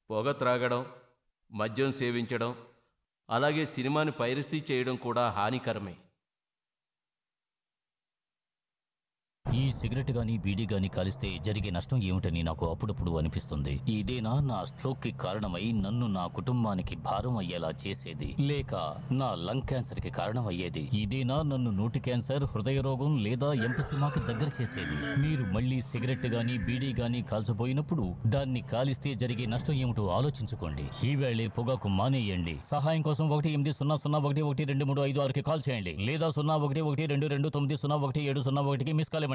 పొగ త్రాగడం మద్యం సేవించడం అలాగే సినిమాని పైరసీ చేయడం కూడా హానికరమే ఈ సిగరెట్ గాని బీడీ గాని కాలిస్తే జరిగే నష్టం ఏమిటని నాకు అప్పుడప్పుడు అనిపిస్తుంది ఇదేనా నా స్ట్రోక్ కి కారణమై నన్ను నా కుటుంబానికి భారం అయ్యేలా చేసేది లేక నా లంగ్ క్యాన్సర్ కి కారణం అయ్యేది ఇదేనా నన్ను నోటి క్యాన్సర్ హృదయ రోగం లేదా ఎంపసిమాకి దగ్గర చేసేది మీరు మళ్ళీ సిగరెట్ గాని బీడీ గాని కాల్చబోయినప్పుడు దాన్ని కాలిస్తే జరిగే నష్టం ఏమిటో ఆలోచించుకోండి ఈవేళే పొగాకు మానేయండి సహాయం కోసం ఒకటి ఎనిమిది సున్నా సున్నా ఒకటి ఒకటి రెండు మూడు ఐదు ఆరుకి కాల్ చేయండి లేదా సున్నా ఒకటి ఒకటి రెండు రెండు తొమ్మిది సున్నా ఒకటి ఏడు సున్నా ఒకటికి మిస్ కాల్ ఇవ్వండి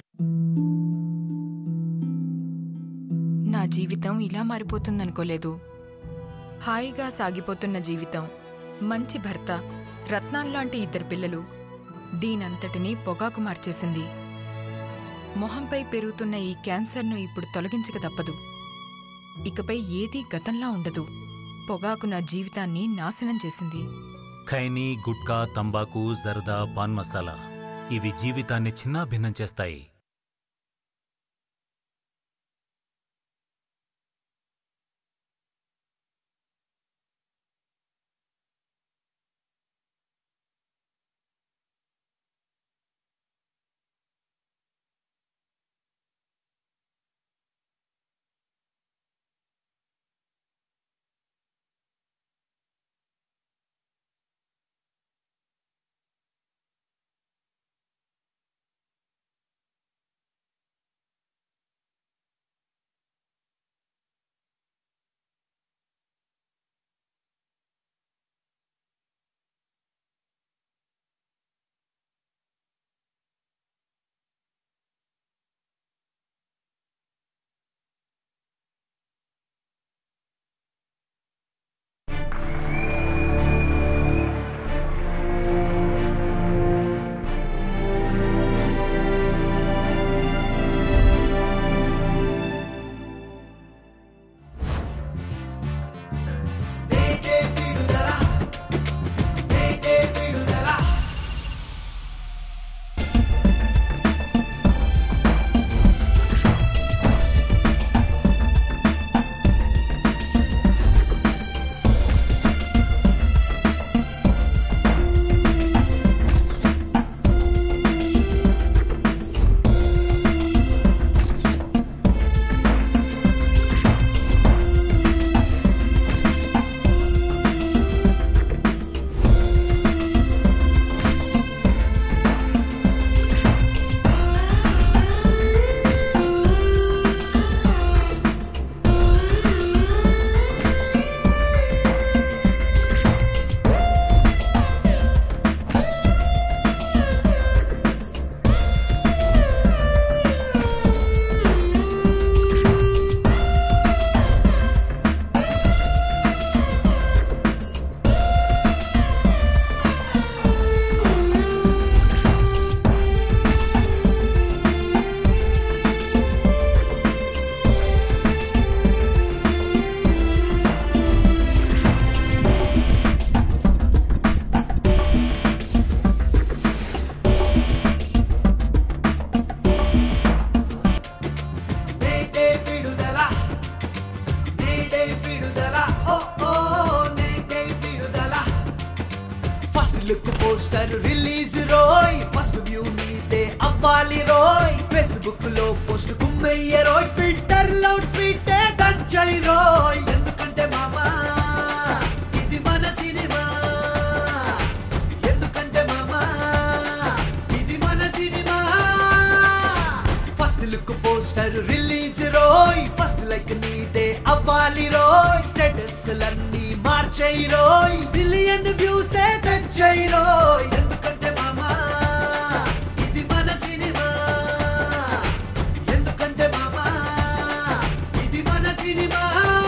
నా జీవితం ఇలా మారిపోతుందనుకోలేదు హాయిగా సాగిపోతున్న జీవితం మంచి భర్త రత్నాల్లాంటి ఇద్దరు పిల్లలు దీనంతటినీ పొగాకు మార్చేసింది మొహంపై పెరుగుతున్న ఈ క్యాన్సర్ను ఇప్పుడు తొలగించక తప్పదు ఇకపై ఏదీ గతంలా ఉండదు పొగాకు నా జీవితాన్ని నాశనం చేసింది ఖైనీ గుట్కా తంబాకు జర్దా పాన్ మసాలా ఇవి జీవితాన్ని చిన్నాభిన్నం చేస్తాయి నేడే విడుదల నేడే విడుదల ఓ ఓ నేడే విడుదల ఫస్ట్ లుక్ పోస్టర్ రిలీజ్ రోయ్ ఫస్ట్ వ్యూ నీదే అవ్వాలి రోయ్ ఫేస్బుక్ లో పోస్ట్ కుమ్మయ్య రోయ్ ట్విట్టర్ లో ట్వీటే దంచై రోయ్ ఎందుకంటే మామా ఇది మన సినిమా ఎందుకంటే మామా ఇది మన సినిమా ఫస్ట్ లుక్ పోస్టర్ రిలీజ్ రోయ్ ఫస్ట్ లైక్ నీదే అవ్వాలి రోయ్ స్టేటస్ లన్నీ మార్చేయి రోయ్ బిలియన్ వ్యూస్ తెచ్చేయి రోయ్ ఎందుకంటే మామా ఇది మన సినిమా ఎందుకంటే మామా ఇది మన సినిమా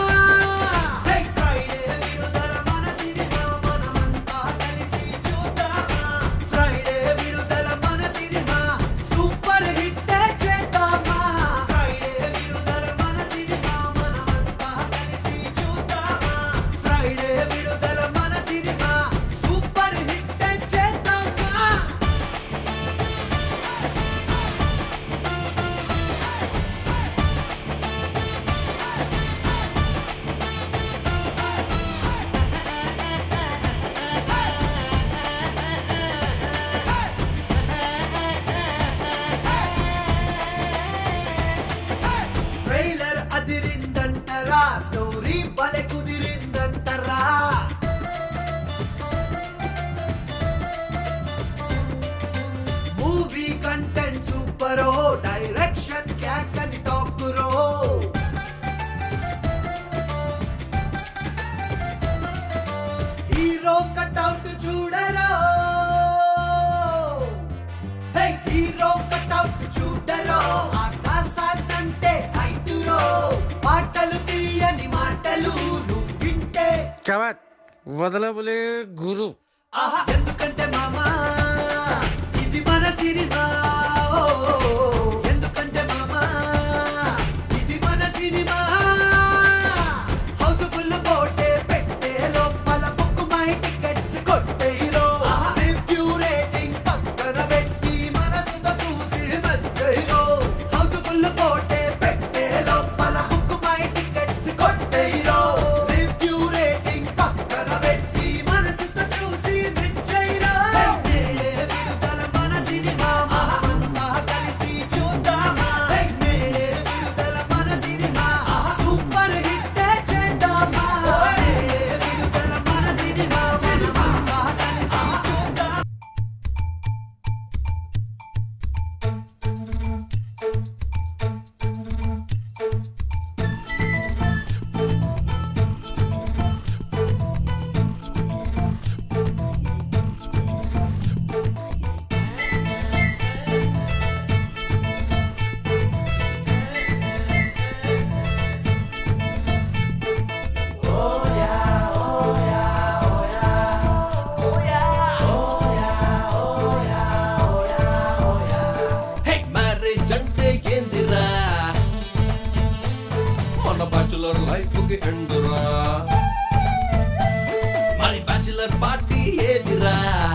Black Friday విడుదల మన సినిమా మనమంతా కలిసి చూద్దామా ఫ్రైడే విడుదల మన సినిమా సూపర్ హిట్ చేద్దామా ఫ్రైడే విడుదల మన సినిమా మనమంతా కలిసి చూద్దామా ఫ్రైడే విడుదల మన సినిమా సూపర్ వదలబులే గురు ఆహా ఎందుకంటే మామా ఇది మన సినిమా ఓ, ఎందుకంటే మామా ఇది మన సినిమా హౌస్ఫుల్ పోటే పెట్టే లోపల బుక్ మై టికెట్స్ కొట్టే హీరో రివ్యూ రేటింగ్ పక్కన పెట్టి మనసుతో చూసి నచ్చే హీరో హౌస్ఫుల్ పోటే పెట్టే లోపల బుక్ మై టికెట్స్ కొట్టే హీరో రివ్యూ రేటింగ్ పక్కన పెట్టి మనసుతో చూసి మెచ్చైరా విడుదల మన సినిమా మహమంతా కలిసి చూద్దామా నేడే విడుదల మన సినిమా సూపర్ హిట్ చేద్దామా నేడే విడుదల మన సినిమా సినిమా కలిసి చూద్దాం హే మ్యారేజ్ అంటే ఏందిరా మన బ్యాచులర్ లైఫ్ కి ఎండురా మరి బ్యాచులర్ పార్టీ ఏదిరా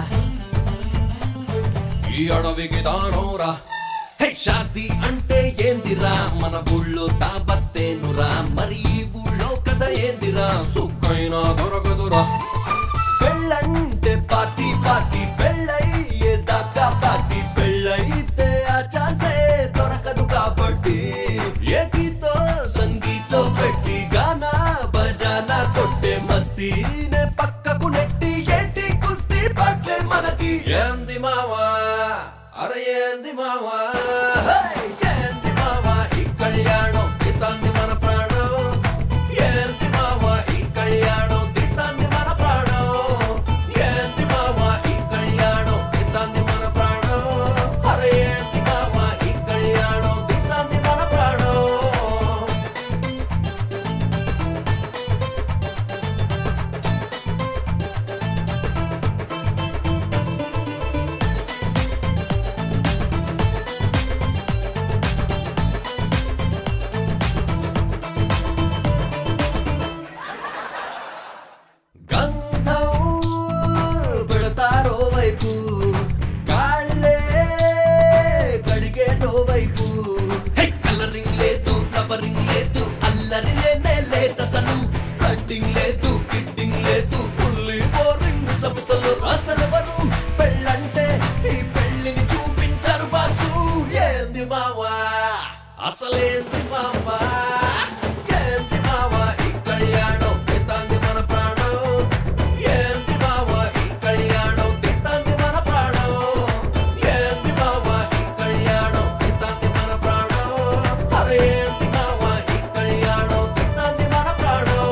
ఈ అడవికి దానోరా హే షాదీ అంటే ఏందిరా మన ఊళ్ళో తాబత్తేనురా మరి ఈ ఊళ్ళో కథ ఏందిరా సుక్కైనా దొరకదురా పెళ్ళంటే పార్టీ పార్టీ పెళ్ళయ్యే దాకా పార్టీ పెళ్ళయితే ఆ ఛాన్సే దొరకదు కాబట్టి ఏకితో సంగీతో పెట్టి గానా బజానా కొట్టే మస్తీనే పక్కకు నెట్టి ఏంటి కుస్తీ పట్లే మనకి ఏంది మావా అరే ఏంది మావా హే! ఏంది మావా ఈ కళ్యాణం ఇతాంది మన ప్రాణం ఏంది మావా ఈ కళ్యాణం ఇతాంది మన ప్రాణం ఏంది మావా ఈ కళ్యాణం ఇతాంది మన ప్రాణం అరే ఏంది మావా ఈ కళ్యాణం ఇతాంది మన ప్రాణం గంధం పెడతారో వైపు గాళ్ళే కడిగేదో వైపు హే కలరింగ్ లేదు ఫ్లవరింగ్ లేదు అల్లరి లేనే లేదసలు ఫ్లడ్డింగ్ లేదు కిడ్డింగ్ లేదు ఫుల్లీ బోరింగ్ సమస్యలు అసలెవరు పెళ్ళంటే ఈ పెళ్ళిని చూపించారు బాసు ఏంది మావా అసలేంది మావా ఏంది మావా ఈ కళ్యాణం తితాంది మన ప్రాణం ఏంది మావా ఈ కళ్యాణం తితాంది మన ప్రాణం ఏంది మావా ఈ కళ్యాణం తితాంది మన ప్రాణం అరే ఏంది మావా ఈ కళ్యాణం తితాంది మన ప్రాణం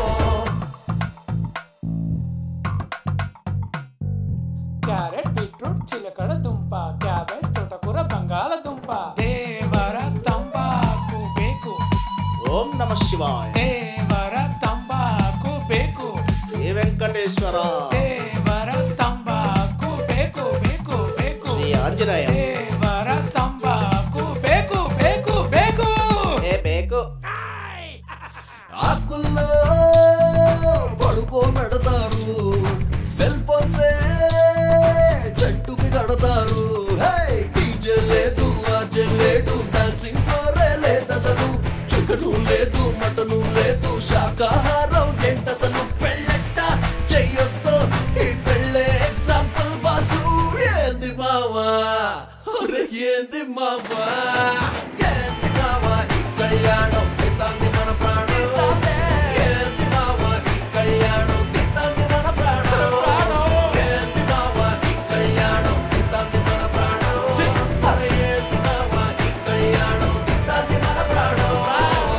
క్యారెట్ బీట్రూట్ చిలకడ దుంప క్యాబేజ్ తోటకూర బంగాళదుంప దేవర తంబాకు బేకు ఓం నమ శివాయ దేవర తంబాకు బేకు శ్రీ వెంకటేశ్వర దేవర తంబాకు బేకు బేకు బేకు శ్రీ ఆంజనేయ దేవర తంబాకు బేకు బేకు బేకు ఏ బేకు ఆకుల్లో పడుకోబెడతారు సెల్ ఫోన్సే చెట్టుకి కడతారు డీజే లేదు ఆర్జే లేదు డాన్సింగ్ ఫ్లోరే లేదసలు చికెను లేదు మటను లేదు శాకాహారం ఏంటసలు పెళ్ళెట్ట చెయ్యొద్దు ఈ పెళ్ళే ఎగ్జాంపుల్ బాసు ఏంది మావా అరే ఏంది మావా ఏంది మావా ఈ కళ్యాణం